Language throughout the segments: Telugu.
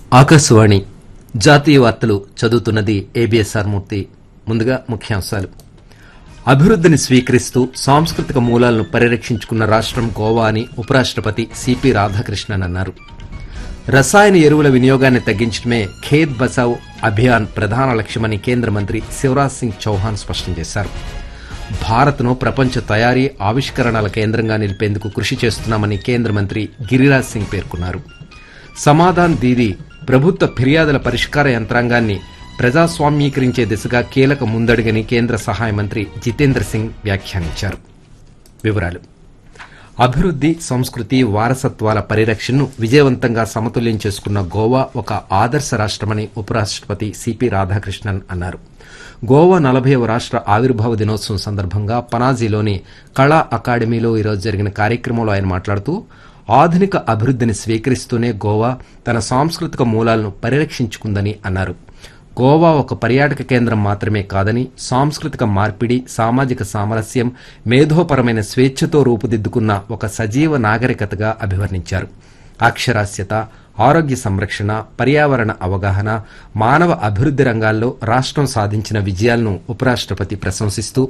ఆకాశవాణి జాతీయ వార్తలు చదువుతున్నది ఏబిఎస్ఆర్ మూర్తి ముందుగా ముఖ్యాంశాలు అభివృద్ధిని స్వీకరిస్తూ సాంస్కృతిక మూలాలను పరిరక్షించుకున్న రాష్ట్రం గోవా అని ఉపరాష్ట్రపతి సిపి రాధాకృష్ణన్ అన్నారు రసాయన ఎరువుల వినియోగాన్ని తగ్గించడమే ఖేత్ బచావ్ అభియాన్ ప్రధాన లక్ష్యమని కేంద్ర మంత్రి శివరాజ్ సింగ్ చౌహాన్ స్పష్టం చేశారు భారత్ను ప్రపంచ తయారీ ఆవిష్కరణల కేంద్రంగా నిలిపేందుకు కృషి చేస్తున్నామని కేంద్ర మంత్రి గిరిరాజ్ సింగ్ పేర్కొన్నారు సమాధాన్ దీది ప్రభుత్వ ఫిర్యాదుల పరిష్కార యంత్రాంగాన్ని ప్రజాస్వామ్యీకరించే దిశగా కీలక ముందడుగని కేంద్ర సహాయ మంత్రి జితేంద్ర సింగ్ వ్యాఖ్యానించారు వివరాలు అభివృద్ది సంస్కృతి వారసత్వాల పరిరక్షణను విజయవంతంగా సమతుల్యం చేసుకున్న గోవా ఒక ఆదర్శ రాష్టమని ఉపరాష్టపతి సిపి రాధాకృష్ణన్ అన్నారు గోవా నలభైవ రాష్ట్ర ఆవిర్భావ దినోత్సవం సందర్భంగా పనాజీలోని కళా అకాడమీలో ఈరోజు జరిగిన కార్యక్రమంలో ఆయన మాట్లాడుతూ ఆధునిక అభివృద్ధిని స్వీకరిస్తూనే గోవా తన సాంస్కృతిక మూలాలను పరిరక్షించుకుందని అన్నారు గోవా ఒక పర్యాటక కేంద్రం మాత్రమే కాదని సాంస్కృతిక మార్పిడి సామాజిక సామరస్యం మేధోపరమైన స్వేచ్ఛతో రూపుదిద్దుకున్న ఒక సజీవ నాగరికతగా అభివర్ణించారు అక్షరాస్యత ఆరోగ్య సంరక్షణ పర్యావరణ అవగాహన మానవ అభివృద్ధి రంగాల్లో రాష్ట్రం సాధించిన విజయాలను ఉపరాష్ట్రపతి ప్రశంసిస్తూ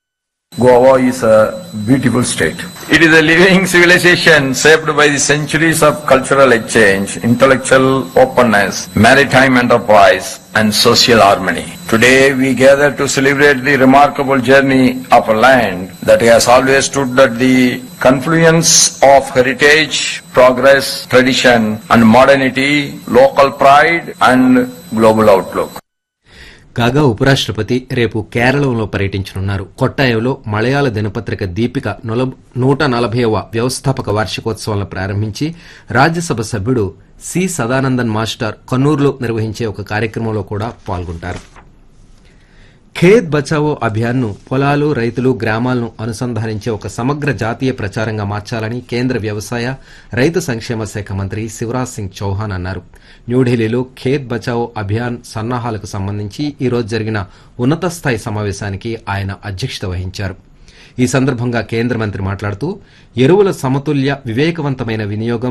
Goa is a beautiful state. It is a living civilization shaped by the centuries of cultural exchange, intellectual openness, maritime enterprise, and social harmony. Today we gather to celebrate the remarkable journey of a land that has always stood at the confluence of heritage, progress, tradition, and modernity, local pride, and global outlook. కాగా ఉపరాష్ట్రపతి రేపు కేరళంలో పర్యటించనున్నారు కొట్టాయంలో మలయాళ దినపత్రిక దీపిక నొల- నూట నలభైవ వ్యవస్థాపక వార్షికోత్సవాలను ప్రారంభించి రాజ్యసభ సభ్యుడు సి సదానందన్ మాస్టర్ కన్నూరులో నిర్వహించే ఒక కార్యక్రమంలో కూడా పాల్గొంటారు ఖేత్ బచావో అభియాన్ను పొలాలు రైతులు గ్రామాలను అనుసంధానించే ఒక సమగ్ర జాతీయ ప్రచారంగా మార్చాలని కేంద్ర వ్యవసాయ రైతు సంక్షేమ శాఖ మంత్రి శివరాజ్ సింగ్ చౌహాన్ అన్నారు న్యూఢిల్లీలో ఖేత్ బచావో అభియాన్ సన్నాహాలకు సంబంధించి ఈ రోజు జరిగిన ఉన్నత స్థాయి సమావేశానికి ఆయన అధ్యక్షత వహించారు ఈ సందర్భంగా కేంద్ర మంత్రి మాట్లాడుతూ ఎరువుల సమతుల్య వివేకవంతమైన వినియోగం